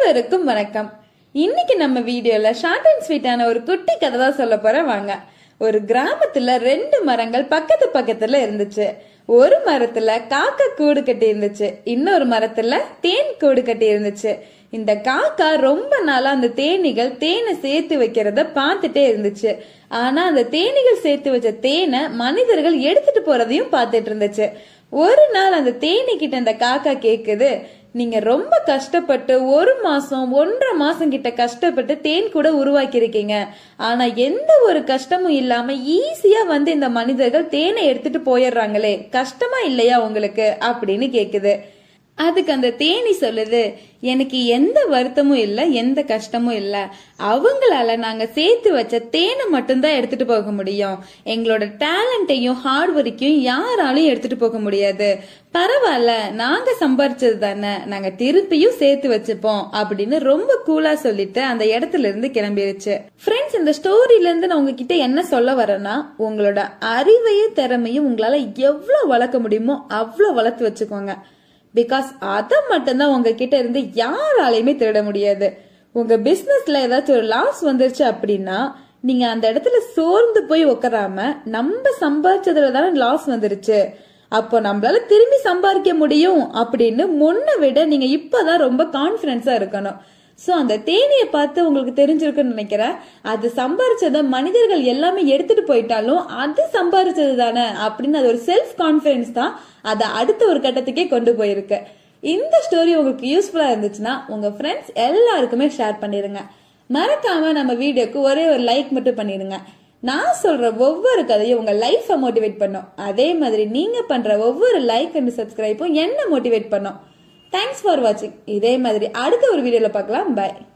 அனைவருக்கும் வணக்கம் இன்னைக்கு நம்ம வீடியோல ஷார்ட் அண்ட் ஸ்வீட்டான ஒரு குட்டி கதை தான் சொல்ல போறேன் வாங்க ஒரு கிராமத்துல ரெண்டு மரங்கள் பக்கத்து பக்கத்துல இருந்துச்சு ஒரு மரத்துல காக்கா கூடு கட்டி இருந்துச்சு இன்னொரு மரத்துல தேன் கூடு கட்டி இருந்துச்சு இந்த காக்கா ரொம்ப நாளா அந்த தேனீகள் தேனை சேர்த்து வைக்கிறத பார்த்துட்டே இருந்துச்சு ஆனா அந்த தேனீகள் சேர்த்து வச்ச தேனை மனிதர்கள் எடுத்துட்டு போறதையும் பார்த்துட்டு இருந்துச்சு ஒரு நாள் அந்த தேனி கிட்ட அந்த காக்கா கேக்குது நீங்க ரொம்ப கஷ்டப்பட்டு ஒரு மாசம் ஒன்றரை மாசம் கிட்ட கஷ்டப்பட்டு தேன் கூட உருவாக்கி இருக்கீங்க ஆனா எந்த ஒரு கஷ்டமும் இல்லாம ஈஸியா வந்து இந்த மனிதர்கள் தேனை எடுத்துட்டு போயிடுறாங்களே கஷ்டமா இல்லையா உங்களுக்கு அப்படின்னு கேக்குது அதுக்கு அந்த தேனி சொல்லுது எனக்கு எந்த வருத்தமும் இல்ல எந்த கஷ்டமும் இல்ல அவங்களால நாங்க சேர்த்து வச்ச தேனை மட்டும்தான் எடுத்துட்டு போக முடியும் எங்களோட டேலண்ட்டையும் ஹார்ட் ஒர்க்கையும் யாராலையும் எடுத்துட்டு போக முடியாது பரவாயில்ல நாங்க சம்பாரிச்சது தானே நாங்க திருப்பியும் சேர்த்து வச்சுப்போம் அப்படின்னு ரொம்ப கூலா சொல்லிட்டு அந்த இடத்துல இருந்து கிளம்பிருச்சு ஃப்ரெண்ட்ஸ் இந்த ஸ்டோரியில இருந்து நான் உங்ககிட்ட என்ன சொல்ல வரேன்னா உங்களோட அறிவையும் திறமையும் உங்களால எவ்வளவு வளர்க்க முடியுமோ அவ்வளவு வளர்த்து வச்சுக்கோங்க பிகாஸ் அதை மட்டும்தான் உங்ககிட்ட இருந்து யாராலையுமே திருட முடியாது உங்க பிசினஸ்ல ஏதாச்சும் ஒரு லாஸ் வந்துருச்சு அப்படின்னா நீங்க அந்த இடத்துல சோர்ந்து போய் உட்காராம நம்ம சம்பாதிச்சதுல தானே லாஸ் வந்துருச்சு அப்போ நம்மளால திரும்பி சம்பாதிக்க முடியும் அப்படின்னு முன்ன விட நீங்க இப்பதான் ரொம்ப கான்பிடன்ஸா இருக்கணும் சோ அந்த தேனியை பார்த்து உங்களுக்கு தெரிஞ்சிருக்குன்னு நினைக்கிறேன் அது சம்பாரிச்சத மனிதர்கள் எல்லாமே எடுத்துட்டு போயிட்டாலும் அது சம்பாரிச்சது தானே அப்படின்னு அது ஒரு செல்ஃப் கான்பிடன்ஸ் தான் அதை அடுத்த ஒரு கட்டத்துக்கே கொண்டு போயிருக்கு இந்த ஸ்டோரி உங்களுக்கு யூஸ்ஃபுல்லா இருந்துச்சுன்னா உங்க ஃப்ரெண்ட்ஸ் எல்லாருக்குமே ஷேர் பண்ணிருங்க மறக்காம நம்ம வீடியோக்கு ஒரே ஒரு லைக் மட்டும் பண்ணிருங்க நான் சொல்ற ஒவ்வொரு கதையும் உங்க லைஃபை மோட்டிவேட் பண்ணும் அதே மாதிரி நீங்க பண்ற ஒவ்வொரு லைக் அண்ட் சப்ஸ்கிரைப்பும் என்ன மோட்டிவேட் பண்ணும் தேங்க்ஸ் ஃபார் வாட்சிங் இதே மாதிரி அடுத்த ஒரு வீடியோல பார்க்கலாம் பை